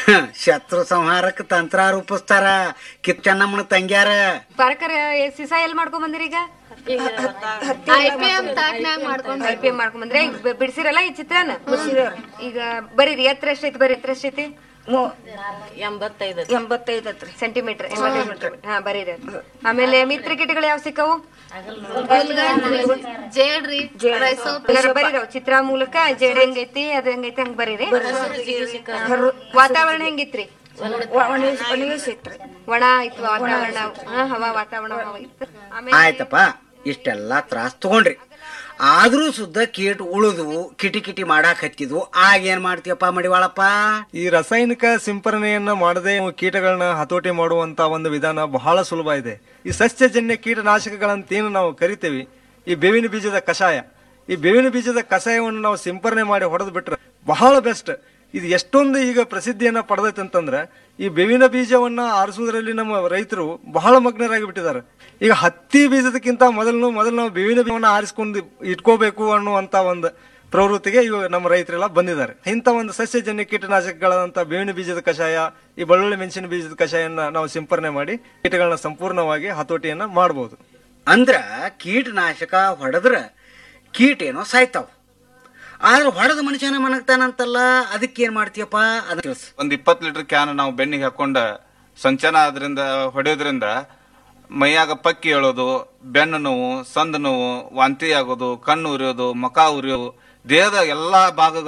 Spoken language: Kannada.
ಶತ್ರು ಸಂಹಾರಕ್ಕೆ ತಂತ್ರ ರೂಪಿಸ್ತಾರ ಕಿತ್ ಚೆನ್ನಮ್ಮನ ತಂಗ್ಯಾರ ಪರಕರ ಸಿಸಾ ಎಲ್ ಮಾಡ್ಕೊಂಡ್ ಬಂದಿರಿ ಈಗ ಐ ಪಿ ಎಂ ತಾಟ್ನ್ಯಾಗ ಮಾಡ್ಕೊಂಡ್ ಐ ಪಿ ಎಂ ಮಾಡ್ಕೊಂಡ್ ಬಂದ್ರೆ ಈಗ ಬಿ- ಬಿಡ್ಸಿರಲ್ಲ ಈ ಚಿತ್ರನ ಈಗ ಬರೀರಿ ಎತ್ತರ ಎಷ್ಟೈತಿ ಬರೀ ಎತ್ತರ ಎಷ್ಟೈತಿ ಎಂಬತ್ತೈದು ಎಂಬತ್ತೈದತ್ರಿ ಸೆಂಟಿಮೀಟರ್ ಎಂಬತ್ತೈದು ಹಾ ಬರೀರಿ ಅದು. ಆಮೇಲೆ ಮಿತ್ರ ಕೀಟಗಳು ಯಾವ ಸಿಕ್ಕವು ಜೇಡ್ರಿ ರೈಸೋಪ್ ಎಲ್ಲಾರು ಬರೀರವ್ ಚಿತ್ರ ಮೂಲಕ ಜೇಡ್ ಹೆಂಗೈತಿ ಅದ್ ಹೆಂಗೈತಿ ಹಂಗ ಬರೀರಿ ವಾತಾವರಣ ಹೆಂಗಿತ್ರಿ ಒಣ ಇತ್ತು ವಾತಾವರಣ ಹಾ, ಹವಾ ವಾತಾವರಣ ಹವಾ ಇತ್ತು ಆಮೇಲೆ ಆಯ್ತಪ್ಪ ಇಷ್ಟೆಲ್ಲ ತ್ರಾಸ್ ತಗೊಂಡ್ರಿ ಆದ್ರೂ ಸುದ್ದ ಕೀಟ ಉಳಿದ್ವು ಕಿಟಿ ಕಿಟಿ ಮಾಡಾಕ್ ಹತ್ತಿದ್ವು ಆಗ ಏನ್ ಮಾಡ್ತೀಯಪ್ಪ ಮಡಿವಾಳಪ್ಪ ಈ ರಾಸಾಯನಿಕ ಸಿಂಪರಣೆಯನ್ನ ಮಾಡದೆ ಕೀಟಗಳನ್ನ ಹತೋಟಿ ಮಾಡುವಂತ ಒಂದು ವಿಧಾನ ಬಹಳ ಸುಲಭ ಇದೆ ಈ ಸಸ್ಯಜನ್ಯ ಕೀಟನಾಶಕಗಳಂತೇನು ನಾವು ಕರಿತೇವೆ ಈ ಬೇವಿನ ಬೀಜದ ಕಷಾಯ ಈ ಬೇವಿನ ಬೀಜದ ಕಷಾಯವನ್ನು ನಾವು ಸಿಂಪರಣೆ ಮಾಡಿ ಹೊಡೆದು ಬಿಟ್ರೆ ಬಹಳ ಬೆಸ್ಟ್ ಇದು ಎಷ್ಟೊಂದು ಈಗ ಪ್ರಸಿದ್ಧಿಯನ್ನ ಪಡೆದೈತೆ ಅಂತಂದ್ರೆ ಈ ಬೇವಿನ ಬೀಜವನ್ನ ಆರಿಸುವುದರಲ್ಲಿ ನಮ್ಮ ರೈತರು ಬಹಳ ಮಗ್ನರಾಗಿ ಬಿಟ್ಟಿದ್ದಾರೆ ಈಗ ಹತ್ತಿ ಬೀಜದಕ್ಕಿಂತ ಮೊದಲು ಮೊದಲು ನಾವು ಬೇವಿನ ಬೀಜವನ್ನ ಆರಿಸ್ಕೊಂಡು ಇಟ್ಕೋಬೇಕು ಅನ್ನುವಂತ ಒಂದು ಪ್ರವೃತ್ತಿಗೆ ಇವಾಗ ನಮ್ಮ ರೈತರೆಲ್ಲ ಬಂದಿದ್ದಾರೆ ಇಂಥ ಒಂದು ಸಸ್ಯಜನ್ಯ ಕೀಟನಾಶಕಗಳಾದಂಥ ಬೇವಿನ ಬೀಜದ ಕಷಾಯ ಈ ಬೆಳ್ಳುಳ್ಳಿ ಮೆಣಸಿನ ಬೀಜದ ಕಷಾಯನ ನಾವು ಸಿಂಪರಣೆ ಮಾಡಿ ಕೀಟಗಳನ್ನ ಸಂಪೂರ್ಣವಾಗಿ ಹತೋಟಿಯನ್ನ ಮಾಡಬಹುದು ಅಂದ್ರ ಕೀಟನಾಶಕ ಹೊಡೆದ್ರ ಕೀಟ ಏನೋ ಸಾಯ್ತಾವ ಆದ್ರೆ ಹೊಡೆದ ಮನುಷ್ಯನ ಮನಗ್ತಾನಂತಲ್ಲ ಅದಕ್ಕೇನ್ ಮಾಡ್ತೀಯಪ್ಪ ಅದನ್ನ ತಿಳಿಸು ಒಂದ್ ಇಪ್ಪತ್ತು ಲೀಟರ್ ಕ್ಯಾನ್ ನಾವು ಬೆನ್ನಿಗೆ ಹಾಕೊಂಡ ಸಂಚನ ಅದರಿಂದ ಹೊಡೆಯೋದ್ರಿಂದ ಮೈಯಾಗ ಪಕ್ಕಿ ಏಳೋದು ಬೆನ್ನು ನೋವು ಸಂದ ನೋವು ವಾಂತಿ ಆಗೋದು ಕಣ್ಣು ಉರಿಯೋದು ಮುಖ ಉರಿಯೋದು ದೇಹದ ಎಲ್ಲಾ ಭಾಗಗಳು